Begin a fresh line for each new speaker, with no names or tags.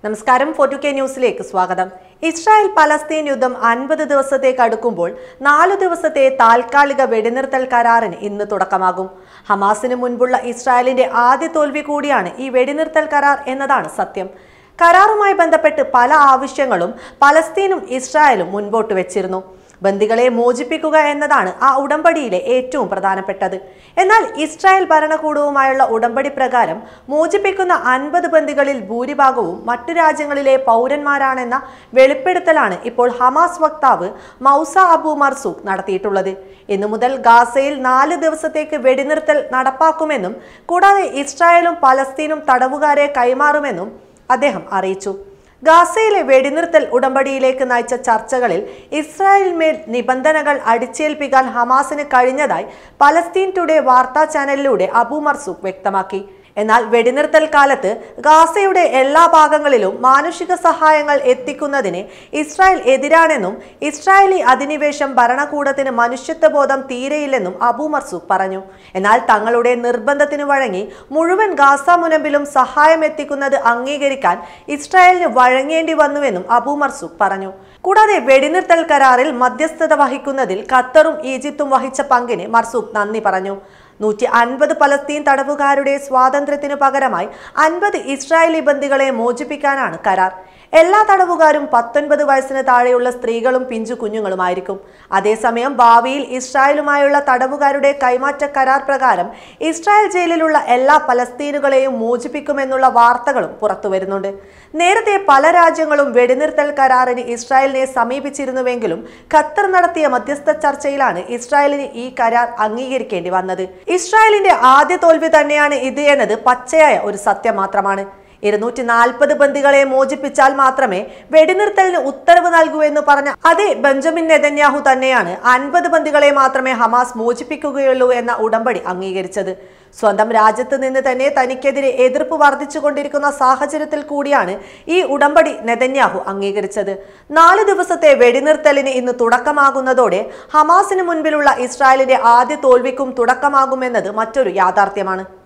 നമസ്കാരം ഫോർട്ടു കെ ന്യൂസിലേക്ക് സ്വാഗതം ഇസ്രായേൽ പലസ്തീൻ യുദ്ധം അൻപത് ദിവസത്തേക്ക് അടുക്കുമ്പോൾ നാലു ദിവസത്തെ താൽക്കാലിക വെടിനിർത്തൽ കരാറിന് ഇന്ന് തുടക്കമാകും ഹമാസിന് മുൻപുള്ള ഇസ്രായേലിന്റെ ആദ്യ തോൽവി കൂടിയാണ് ഈ വെടിനിർത്തൽ കരാർ എന്നതാണ് സത്യം കരാറുമായി ബന്ധപ്പെട്ട് പല ആവശ്യങ്ങളും പലസ്തീനും ഇസ്രായേലും മുൻപോട്ട് വെച്ചിരുന്നു ബന്ദികളെ മോചിപ്പിക്കുക എന്നതാണ് ആ ഉടമ്പടിയിലെ ഏറ്റവും പ്രധാനപ്പെട്ടത് എന്നാൽ ഇസ്രായേൽ ഭരണകൂടവുമായുള്ള ഉടമ്പടി പ്രകാരം മോചിപ്പിക്കുന്ന അൻപത് ബന്ദികളിൽ ഭൂരിഭാഗവും മറ്റു രാജ്യങ്ങളിലെ പൗരന്മാരാണെന്ന വെളിപ്പെടുത്തലാണ് ഇപ്പോൾ ഹമാസ് വക്താവ് മൗസ അബു മർസൂഖ് നടത്തിയിട്ടുള്ളത് ഇന്നു മുതൽ ഗാസയിൽ നാല് ദിവസത്തേക്ക് വെടിനിർത്തൽ നടപ്പാക്കുമെന്നും കൂടാതെ ഇസ്രായേലും പലസ്തീനും തടവുകാരെ കൈമാറുമെന്നും അദ്ദേഹം അറിയിച്ചു ഗാസയിലെ വെടിനിർത്തൽ ഉടമ്പടിയിലേക്ക് നയിച്ച ചർച്ചകളിൽ ഇസ്രായേലിന്മേൽ നിബന്ധനകൾ അടിച്ചേൽപ്പിക്കാൻ ഹമാസിന് കഴിഞ്ഞതായി പലസ്തീൻ ടുഡേ വാർത്താ ചാനലിലൂടെ അബു മർസൂഖ് വ്യക്തമാക്കി എന്നാൽ വെടിനിർത്തൽ കാലത്ത് ഗാസയുടെ എല്ലാ ഭാഗങ്ങളിലും മാനുഷിക സഹായങ്ങൾ എത്തിക്കുന്നതിന് ഇസ്രായേൽ എതിരാണെന്നും ഇസ്രായേലി അധിനിവേശം ഭരണകൂടത്തിന് മനുഷ്യത്വബോധം തീരെയില്ലെന്നും അബു മർസൂഖ് പറഞ്ഞു എന്നാൽ തങ്ങളുടെ നിർബന്ധത്തിന് വഴങ്ങി മുഴുവൻ ഗാസ മുനമ്പിലും സഹായം എത്തിക്കുന്നത് അംഗീകരിക്കാൻ ഇസ്രായേലിന് വഴങ്ങേണ്ടി വന്നുവെന്നും അബു മർസൂഖ് പറഞ്ഞു കൂടാതെ വെടിനിർത്തൽ കരാറിൽ മധ്യസ്ഥത വഹിക്കുന്നതിൽ ഖത്തറും ഈജിപ്തും വഹിച്ച പങ്കിന് മർസൂഖ് നന്ദി പറഞ്ഞു നൂറ്റി അൻപത് പലസ്തീൻ തടവുകാരുടെ സ്വാതന്ത്ര്യത്തിനു പകരമായി അൻപത് ഇസ്രായേലി ബന്ദികളെ മോചിപ്പിക്കാനാണ് കരാർ എല്ലാ തടവുകാരും പത്തൊൻപത് വയസ്സിന് താഴെയുള്ള സ്ത്രീകളും പിഞ്ചു കുഞ്ഞുങ്ങളുമായിരിക്കും അതേസമയം ഭാവിയിൽ ഇസ്രായേലുമായുള്ള തടവുകാരുടെ കൈമാറ്റ കരാർ പ്രകാരം ഇസ്രായേൽ ജയിലിലുള്ള എല്ലാ പലസ്തീനുകളെയും മോചിപ്പിക്കുമെന്നുള്ള വാർത്തകളും പുറത്തുവരുന്നുണ്ട് നേരത്തെ പല രാജ്യങ്ങളും വെടിനിർത്തൽ കരാറിന് ഇസ്രായേലിനെ സമീപിച്ചിരുന്നുവെങ്കിലും ഖത്തർ നടത്തിയ മധ്യസ്ഥ ചർച്ചയിലാണ് ഇസ്രായേലിന് ഈ കരാർ അംഗീകരിക്കേണ്ടി വന്നത് ഇസ്രായേലിന്റെ ആദ്യ തോൽവി തന്നെയാണ് ഇത് എന്നത് പച്ചയായ ഒരു സത്യം മാത്രമാണ് ഇരുന്നൂറ്റി നാൽപ്പത് ബന്ദികളെ മോചിപ്പിച്ചാൽ മാത്രമേ വെടിനിർത്തലിന് ഉത്തരവ് നൽകൂ എന്ന് പറഞ്ഞ അതേ ബെഞ്ചമിൻ നെതന്യാഹു തന്നെയാണ് അൻപത് ബന്ദികളെ മാത്രമേ ഹമാസ് മോചിപ്പിക്കുകയുള്ളൂ എന്ന ഉടമ്പടി അംഗീകരിച്ചത് സ്വന്തം രാജ്യത്ത് നിന്ന് തന്നെ തനിക്കെതിരെ എതിർപ്പ് വർദ്ധിച്ചുകൊണ്ടിരിക്കുന്ന സാഹചര്യത്തിൽ കൂടിയാണ് ഈ ഉടമ്പടി നെതന്യാഹു അംഗീകരിച്ചത് നാല് ദിവസത്തെ വെടിനിർത്തലിന് ഇന്ന് തുടക്കമാകുന്നതോടെ ഹമാസിന് മുൻപിലുള്ള ഇസ്രായേലിന്റെ ആദ്യ തോൽവിക്കും തുടക്കമാകുമെന്നത് മറ്റൊരു യാഥാർത്ഥ്യമാണ്